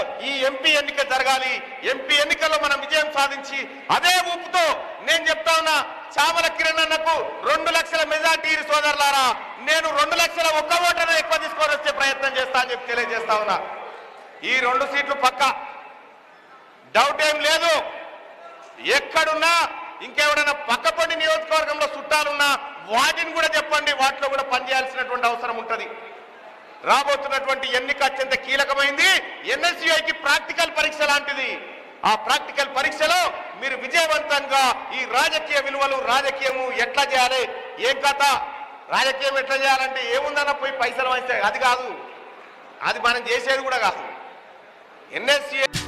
ఈ ఎంపీ ఎన్నిక జరగాలి ఎంపీ ఎన్నికల్లో మనం విజయం సాధించి అదే ఊపుతో నేను చెప్తా ఉన్నా చామల కిరణ్ అన్నకు రెండు లక్షల మెజార్టీ సోదరులారా నేను రెండు లక్షల ఒక్క ఓటర్ను ఎక్కువ తీసుకొని వచ్చే ప్రయత్నం చేస్తా అని చెప్పి తెలియజేస్తా ఉన్నా ఈ రెండు సీట్లు పక్క డౌట్ ఏం లేదు ఎక్కడున్నా ఇంకెవడైనా పక్కపండి నియోజకవర్గంలో చుట్టాలున్నా వాటిని కూడా చెప్పండి వాటిలో కూడా పనిచేయాల్సినటువంటి అవసరం ఉంటుంది రాబోతున్నటువంటి ఎన్నిక అత్యంత కీలకమైంది ఎన్ఎస్యుఐకి ప్రాక్టికల్ పరీక్ష లాంటిది ఆ ప్రాక్టికల్ పరీక్షలో మీరు విజయవంతంగా ఈ రాజకీయ విలువలు రాజకీయము ఎట్లా చేయాలి ఏం కథ రాజకీయం ఎట్లా చేయాలంటే ఏముందన్న పోయి పైసలు వాయిస్తే అది కాదు అది మనం చేసేది కూడా కాదు ఎన్ఎస్సీ